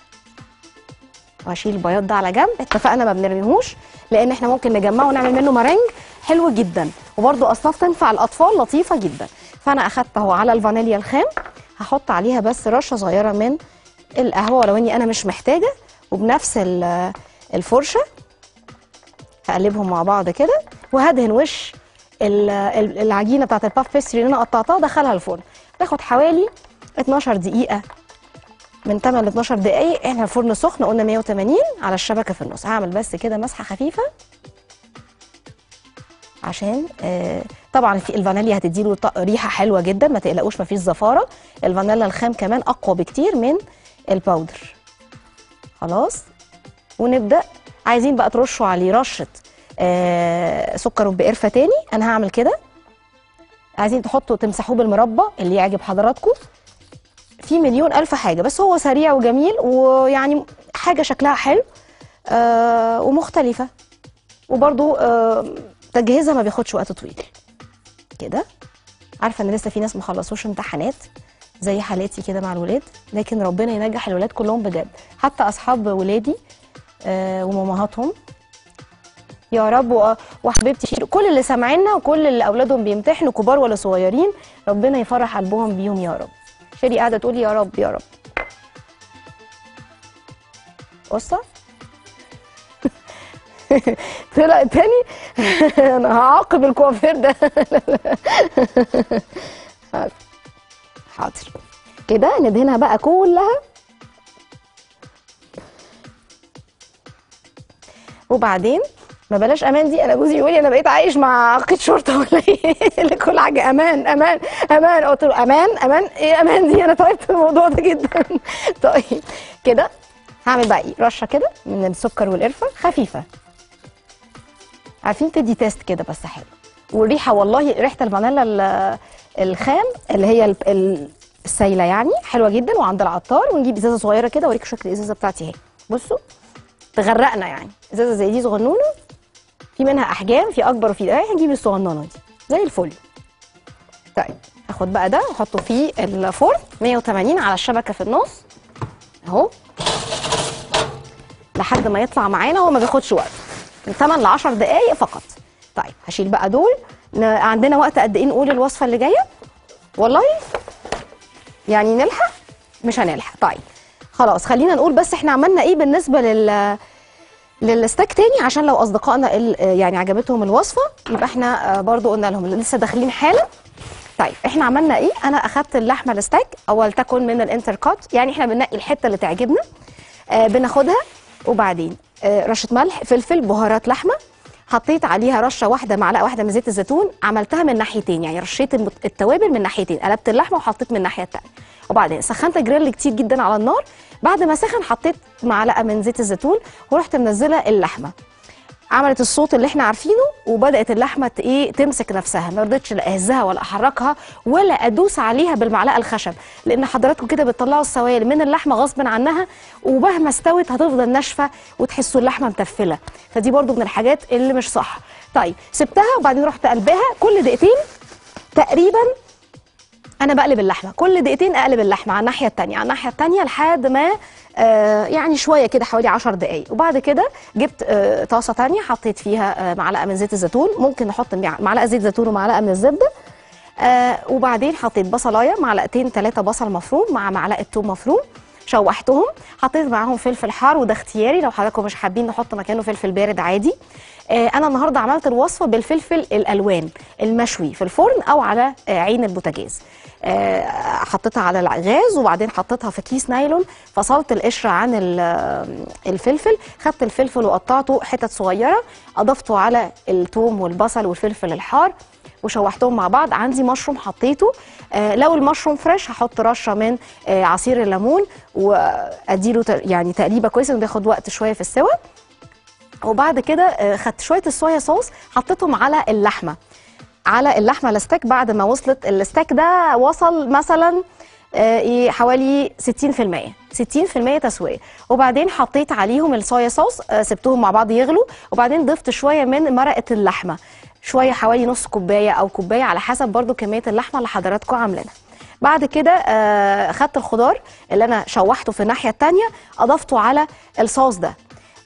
وهشيل البياض ده على جنب اتفقنا ما بنرميهوش لان احنا ممكن نجمعه ونعمل منه مرنج حلو جدا وبرده اصناف تنفع الاطفال لطيفه جدا فانا اخدت اهو على الفانيليا الخام هحط عليها بس رشه صغيره من القهوه ولو اني انا مش محتاجه وبنفس ال- الفرشه هقلبهم مع بعض كده وهدهن وش ال- ال- العجينه بتاعت الباف بيستري اللي انا قطعتها ادخلها الفرن تاخد حوالي 12 دقيقه من 8 ل 12 دقايق احنا الفرن سخن قلنا 180 على الشبكه في النص هعمل بس كده مسحه خفيفه عشان آه طبعا في الفانيليا هتديله ط- ريحه حلوه جدا ما تقلقوش مفيش زفاره الفانيلا الخام كمان اقوى بكتير من الباودر خلاص ونبدا عايزين بقى ترشوا عليه رشه آه سكر بقرفه تاني انا هعمل كده عايزين تحطوا تمسحوه بالمربى اللي يعجب حضراتكم في مليون الف حاجه بس هو سريع وجميل ويعني حاجه شكلها حلو آه ومختلفه وبرضو آه تجهيزها ما بياخدش وقت طويل كده عارفه ان لسه في ناس ما خلصوش امتحانات زي حالاتي كده مع الولاد لكن ربنا ينجح الولاد كلهم بجد حتى اصحاب ولادي آه ومامهاتهم يا رب و- وحبيبتي شيرين، كل اللي سامعينا وكل اللي اولادهم بيمتحنوا كبار ولا صغيرين ربنا يفرح قلبهم بيهم يا رب شيري قاعده تقول يا رب يا رب قصه طلع تاني انا هعاقب الكوافير ده حاضر. حاضر كده ندهنها بقى كلها وبعدين ما بلاش امان دي انا جوزي يقول لي انا بقيت عايش مع قيد شرطه ولا ايه كل حاجه امان امان امان قلت له امان امان ايه امان دي انا تعبت من الموضوع ده جدا طيب كده هعمل بقى ايه رشه كده من السكر والقرفه خفيفه عارفين تدي تيست كده بس حلو والريحه والله ريحه الفانيلا ال- الخام اللي هي ال- ال- السايله يعني حلوه جدا وعند العطار ونجيب ازازه صغيره كده اوريكم شكل الازازه بتاعتي اهي بصوا تغرقنا يعني ازازه زي دي صغنونه في منها احجام في اكبر وفي ايه هنجيب الصغننه دي زي الفل طيب هاخد بقى ده واحطه في الفرن 180 على الشبكه في النص اهو لحد ما يطلع معانا هو ما بياخدش وقت من 8 ل 10 دقائق فقط طيب هشيل بقى دول ن- عندنا وقت قد ايه نقول الوصفه اللي جايه والله يعني نلحق مش هنلحق طيب خلاص خلينا نقول بس احنا عملنا ايه بالنسبه لل للستاك تاني عشان لو اصدقائنا ال- يعني عجبتهم الوصفه يبقى احنا آه، برضو قلنا لهم لسه داخلين حالا طيب احنا عملنا ايه انا اخدت اللحمه الستاك اول تكن من الانتركوت يعني احنا بننقي الحته اللي تعجبنا آه بناخدها وبعدين آه رشه ملح فلفل بهارات لحمه حطيت عليها رشه واحده معلقه واحده من زيت الزيتون عملتها من ناحيتين يعني رشيت المت- التوابل من ناحيتين قلبت اللحمه وحطيت من الناحيه الثانيه وبعدين سخنت جريل كتير جدا على النار بعد ما سخن حطيت معلقه من زيت الزيتون ورحت منزله اللحمه عملت الصوت اللي احنا عارفينه وبدات اللحمه ت- ايه تمسك نفسها ما رضيتش لا اهزها ولا احركها ولا ادوس عليها بالمعلقه الخشب لان حضراتكم كده بتطلعوا السوائل من اللحمه غصب عنها ومهما استوت هتفضل ناشفه وتحسوا اللحمه متفله فدي برضو من الحاجات اللي مش صح طيب سبتها وبعدين رحت قلبها كل دقيقتين تقريبا انا بقلب اللحمه كل دقيقتين اقلب اللحمه على الناحيه الثانيه على الناحيه الثانيه لحد ما آه يعني شويه كده حوالي 10 دقائق وبعد كده جبت آه طاسه ثانيه حطيت فيها آه معلقه من زيت الزيتون ممكن نحط مع- معلقه زيت زيتون ومعلقه من الزبده آه وبعدين حطيت بصلايه معلقتين ثلاثه بصل مفروم مع معلقه ثوم مفروم شوحتهم حطيت معاهم فلفل حار وده اختياري لو حضراتكم مش حابين نحط مكانه فلفل بارد عادي آه انا النهارده عملت الوصفه بالفلفل الالوان المشوي في الفرن او على آه عين البوتاجاز آه، حطيتها على الغاز وبعدين حطيتها في كيس نايلون فصلت القشره عن ال- آه، الفلفل خدت الفلفل وقطعته حتت صغيره اضفته على الثوم والبصل والفلفل الحار وشوحتهم مع بعض عندي مشروم حطيته آه لو المشروم فريش هحط رشه من آه عصير الليمون واديله ت- يعني تقليبه كويسه إنه بياخد وقت شويه في السوى وبعد كده آه، خدت شويه الصويا صوص حطيتهم على اللحمه على اللحمه الستيك بعد ما وصلت الستيك ده وصل مثلا آه، إيه حوالي 60% 60% تسويه وبعدين حطيت عليهم الصويا صوص آه، سبتهم مع بعض يغلوا وبعدين ضفت شويه من مرقه اللحمه شويه حوالي نص كوبايه او كوبايه على حسب برضو كميه اللحمه اللي حضراتكم عاملينها بعد كده آه، خدت الخضار اللي انا شوحته في الناحيه التانية اضفته على الصوص ده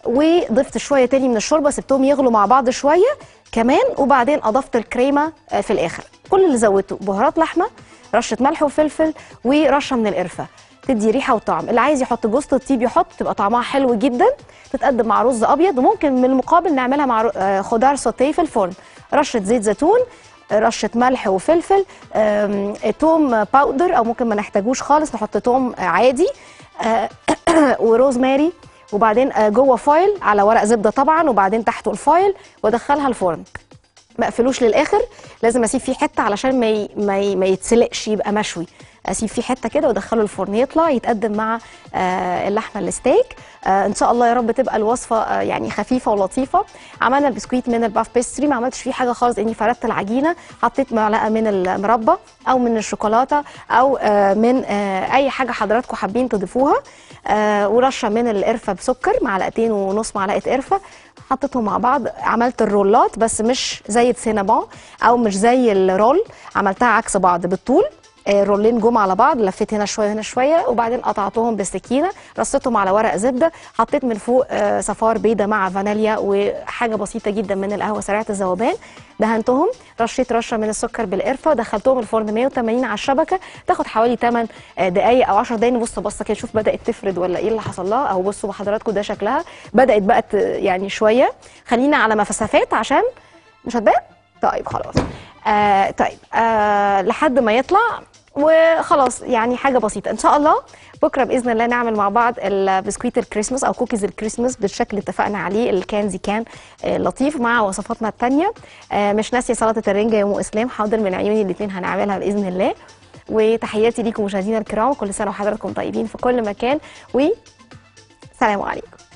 وضفت شويه تاني من الشوربه سبتهم يغلوا مع بعض شويه كمان وبعدين اضفت الكريمه آه، في الاخر كل اللي زودته بهارات لحمه رشه ملح وفلفل ورشه من القرفه تدي ريحه وطعم اللي عايز يحط جوز الطيب يحط تبقى طعمها حلو جدا تتقدم مع رز ابيض وممكن من المقابل نعملها مع ر- آه، خضار سوتيه في الفرن رشه زيت زيتون رشه ملح وفلفل آم، توم باودر او ممكن ما نحتاجوش خالص نحط توم آه، عادي آه، وروزماري وبعدين آه، جوه فايل على ورق زبده طبعا وبعدين تحته الفايل وادخلها الفرن ما اقفلوش للاخر لازم اسيب فيه حته علشان ما ي... ما, ي... ما يتسلقش يبقى مشوي اسيب فيه حته كده وادخله الفرن يطلع يتقدم مع آه اللحمه الستيك آه ان شاء الله يا رب تبقى الوصفه آه يعني خفيفه ولطيفه عملنا البسكويت من الباف بيستري ما عملتش فيه حاجه خالص اني فردت العجينه حطيت معلقه من المربى او من الشوكولاته او آه من آه اي حاجه حضراتكم حابين تضيفوها آه ورشه من القرفه بسكر معلقتين ونص معلقه قرفه حطيتهم مع بعض عملت الرولات بس مش زي السينابون او مش زي الرول عملتها عكس بعض بالطول آه، الرولين جم على بعض لفيت هنا شويه هنا شويه وبعدين قطعتهم بالسكينه رصيتهم على ورق زبده حطيت من فوق آه، صفار بيضه مع فانيليا وحاجه بسيطه جدا من القهوه سريعه الذوبان دهنتهم رشيت رشه من السكر بالقرفه دخلتهم الفرن 180 على الشبكه تاخد حوالي 8 دقائق او 10 دقائق نبص بصه كده نشوف بدات تفرد ولا ايه اللي حصل لها اهو بصوا بحضراتكم ده شكلها بدات بقى ت- يعني شويه خلينا على مسافات عشان مش هتبان طيب خلاص آه طيب آه لحد ما يطلع وخلاص يعني حاجه بسيطه ان شاء الله بكره باذن الله نعمل مع بعض البسكويت الكريسماس او كوكيز الكريسماس بالشكل اللي اتفقنا عليه الكانزي كان آه لطيف مع وصفاتنا الثانيه آه مش ناسيه سلطه الرنجه يا ام اسلام حاضر من عيوني الاثنين هنعملها باذن الله وتحياتي ليكم مشاهدينا الكرام كل سنه وحضراتكم طيبين في كل مكان وسلام عليكم